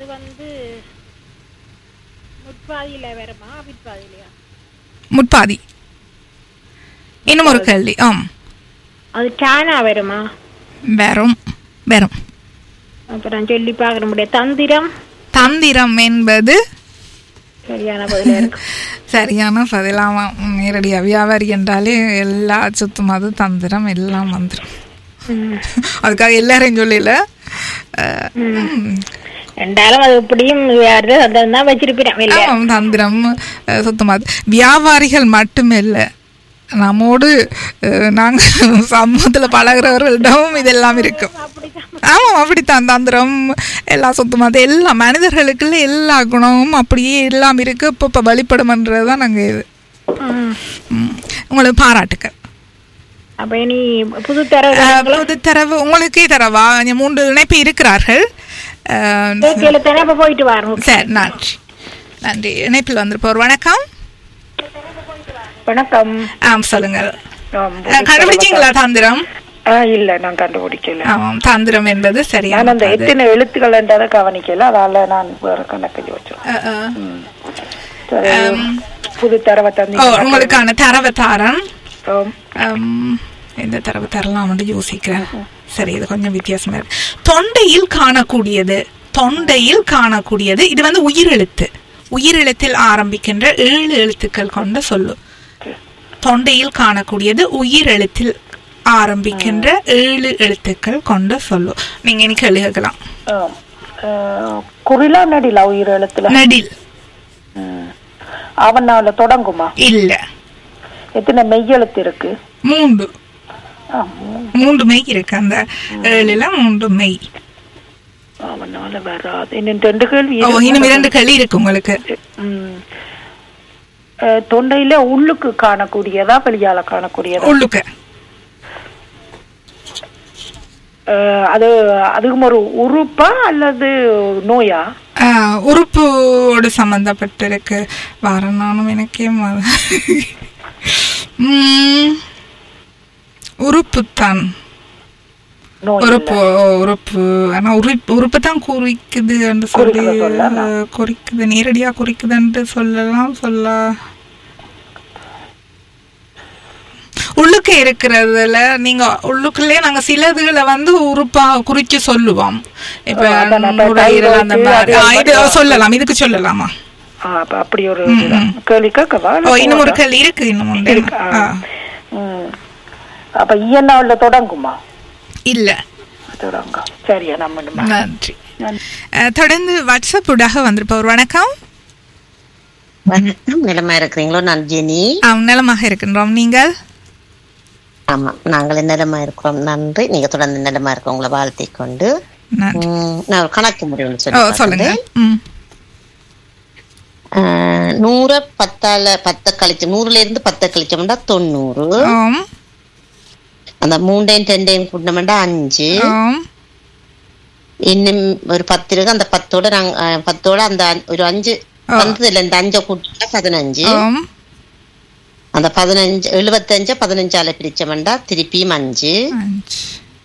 அது வந்து முற்பாதியில வருமா பிற்பாதிலையா முட்பாதி இன்னும் ஒரு கேள்வி ஆம் அது டேனா வருமா வெறும் வெறும் அப்புறம் சொல்லி பார்க்க முடியாது தந்திரம் தந்திரம் என்பது சரியான பதிலா இருக்கு சரியான பதிலாமா நேரடியா வியாபாரி என்றாலே எல்லா சுத்தம் அது தந்திரம் எல்லாம் வந்துடும் ம். அதுக்காக எல்லாரையும் சொல்லல அஹ், ம். ரெண்டாலும் அது எப்படியும் வேறு அதான் தான் வச்சிருப்பேன் இல்ல ஆமாம், தந்திரம் அஹ், சுத்தமாது வியாபாரிகள் மட்டுமில்ல நம்மோடு அஹ், நாங்க சமூகத்துல பழகிறவர்களிடமும் இதெல்லாம் இருக்கும் ஆமாம் அப்படித்தான் தந்திரம் எல்லாம் சுத்தமாது எல்லா மனிதர்களுக்குள்ள எல்லா குணமும் அப்படியே எல்லாம் இருக்கு இப்போ இப்போ வழிபடுமன்றது தான் நாங்கள் இது ம். ம். உங்களுக்கு பாராட்டுக்கள் அப்ப இனி புது தர அஹ், புது தரவு உங்களுக்கே தரவா இங்க மூன்று இணைப்பு இருக்கிறார்கள் அஹ், கேட்கல தானே அப்ப போயிட்டு வரணும் சரி நன்றி நன்றி இணைப்பில் வந்திருப்போர் வணக்கம் வணக்கம் ஆம் சொல்லுங்கள் ஆம், அஹ், கண்டுபிடிச்சீங்களா தந்திரம் ஆ, இல்ல நான் கண்டுபிடிக்கல ஆமாம் தந்திரம் என்பது நான் சரியான அந்த எத்தனை எழுத்துக்கள்ன்றதை கவனிக்கல அதால நான் வேற கணக்கு யோசிச்சேன் அஹ், அஹ். சரி புது தரவை ஓ தந்தீங்க உங்களுக்கான தரவு தாரம் ஆம். அம், எந்த தரவு தரலாம் வந்து யோசிக்கிறேன் சரி இது கொஞ்சம் வித்தியாசமா இருக்கு தொண்டையில் காணக்கூடியது தொண்டையில் காணக்கூடியது இது வந்து உயிரெழுத்து உயிரெழுத்தில் ஆரம்பிக்கின்ற ஏழு எழுத்துக்கள் கொண்ட சொல்லு தொண்டையில் காணக்கூடியது உயிரெழுத்தில் ஆரம்பிக்கின்ற ஏழு எழுத்துக்கள் கொண்ட சொல்லு நீங்க எனக்கு எழுதலாம் ஆம். ஆ, குறிலா நடிலா உயிர் எழுத்துல நடில் அவனால தொடங்குமா இல்ல எத்தனை மெய்யெழுத்து இருக்கு மூன்று ஆ, மூன்று மெய் இருக்கு அந்த ஏழுல மூன்று மெய் அவனால வராது இன்னும் ரெண்டு கேள்வி ஓ இருக்கு. இன்னும் இரண்டு களி இருக்கு உங்களுக்கு ம். ஆ, தொண்டையில உள்ளுக்கு காணக்கூடியதா வெளியால காணக்கூடியதா உள்ளுக்க அஹ் அது அதுக்கும் ஒரு உறுப்பா அல்லது நோயா ஆஹ், உறுப்போடு சம்பந்தப்பட்டிருக்கு வார நானும் எனக்கே ம- உம், உறுப்புத்தான் நோய் உறுப்பு உறுப்பு ஆனா உறுப்பு உறுப்பு தான் குறிக்குது என்று சொல்லி குறிக்குது சொல்லலாம். ஆஹ், குறிக்குது நேரடியா குறிக்குதுன்ட்டு சொல்லலாம் சொல்ல உள்ளுக்க இருக்கிறதுல நீங்க உள்ளுக்குள்ளே நாங்க சிலதுகளை வந்து உறுப்பா குறிச்சு சொல்லுவோம் இப்ப அதான் அப்ப நுரையீரல் அந்த தைராய்டு, மாதிரி ஆ, அது இது சொல்லலாம் இதுக்கு சொல்லலாமா ஆ, அப்ப அப்படி ஒரு இதுதான். கேள்வி கேட்கவா ஓ இன்னும் ஒரு கேள்வி இருக்கு இன்னும் உண்டு இருக்கு, ஆ. ஆ. ம். அப்ப இயன்னாவில் தொடங்குமா இல்ல தொடங்கும் சரியா நம்ம நன்றி அஹ், தொடர்ந்து வாட்ஸ்அப் ஊடாக வந்திருப்பவர் வணக்கம் வணக்கம் நிலமா இருக்கிறீங்களோ நான் ஜெனி ஆம், நலமாக இருக்கின்றோம் நீங்கள் ஆமா நாங்கள் நிலமா இருக்கிறோம் நன்றி நீங்க தொடர்ந்து நிலமா இருக்க உங்களை வாழ்த்தி கொண்டு நன்றி உம், நான் ஒரு கணக்கு முடிவு ஓ சொல்லி சொல்லுங்க பார்க்கிறேன். ம் ஆஹ், நூற பத்தால பத்த கழிச்சு நூறுல இருந்து பத்த கழிச்சோம்னா தொண்ணூறு ஆம் அந்த மூண்டையும் ரெண்டையும் கூட்டினோம்னா அஞ்சு ஆம் இன்னும் ஒரு பத்து இருக்கு அந்த பத்தோட நாங்க ஆஹ், பத்தோட அந்த அஞ்சு- ஒரு அஞ்சு ஆ. வந்ததுல இந்த அஞ்சை கூட்டினா பதினஞ்சு ஆம் அந்த பதினஞ்சு எழுபத்தஞ்ச பதினஞ்சால பிரிச்சோம்னா திருப்பியும் அஞ்சு அஞ்சு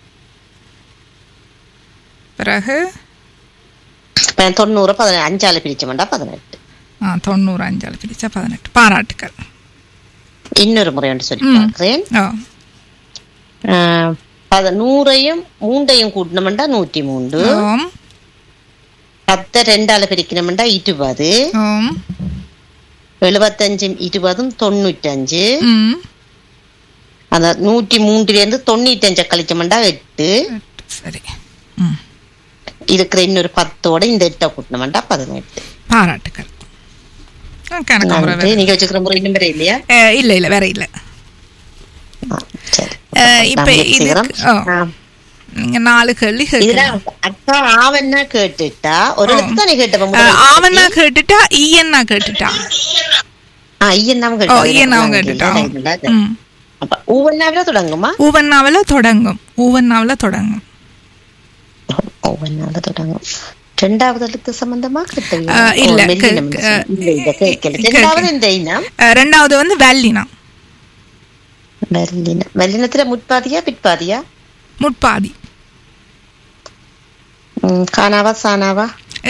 பிறகு இப்ப தொண்ணூறு பதினஞ்சு அஞ்சால பிரிச்சோம்னா பதினெட்டு ஆ தொண்ணூறு அஞ்சால் பிரிச்சா பதினெட்டு பாராட்டுக்கள் இன்னொரு முறை ஒன்று சொல்லி ம். பார்க்கிறேன் ஓ ஆஹ், பத- நூறையும் மூண்டையும் கூட்டினோம்னா நூற்றி மூன்று ஓம் பத்தை ரெண்டால பிரிக்கணும்னா இருபது ஓம் எழுபத்தஞ்சும் இருபதும் தொண்ணூற்றஞ்சு ம் அந்த நூற்றி மூன்றுல இருந்து தொண்ணூற்றஞ்சை கழிச்சோம்னா எட்டு எட்டு, சரி ம் இருக்கிற இன்னொரு பத்தோட இந்த எட்டை கூட்டினோம்னா பதினெட்டு பாராட்டுக்கள் ஆ, கணக்கு முறை நன்றி நீங்க வச்சுக்கிற முறை இன்னும் வேற இல்லையா அஹ், இல்ல இல்ல வேற இல்ல ஆ, சரி அஹ், இப்ப நான் முயற்சி செய்கிறேன். இதுக்கு- ஓ. ஆ. நீங்க நாலு கேள்வி இதுல கேட்கலாம் அக்கா ஆவன்னா கேட்டுட்டா ஒரு எழுத்து தானே கேட்டப்ப அஹ், முதல்ல? ஆவன்னா கேட்டுட்டா ஈயன்னா கேட்டுட்டா ஆ, ஐயன்னாவும் ஓ கேட்டா ஈயன்னாவும் எனக்கு கேட்டுட்டா இல்லை, இல்லை. ம் அப்ப ஒவ்வொன்னாவில தொடங்குமா ஊவன்னாவில தொடங்கும் ஊவன்னாவில தொடங்கும் ஒவ்வொன்னாவில தொடங்கும் ரெண்டாவது எழுத்து சம்பந்தமா கேட்டீங்க ஆ, இல்ல, ஓ, மெல்லினம் கே- சொன்னீங்க. இல்ல, இல்ல, கேட்கல. கேட்கல. ரெண்டாவது இந்த இனம் அஹ், ரெண்டாவது வந்து வல்லினா மெல்லினம் மெல்லினத்துல முற்பாதியா பிற்பாதியா முட்பாதி ம், கானாவா சானாவா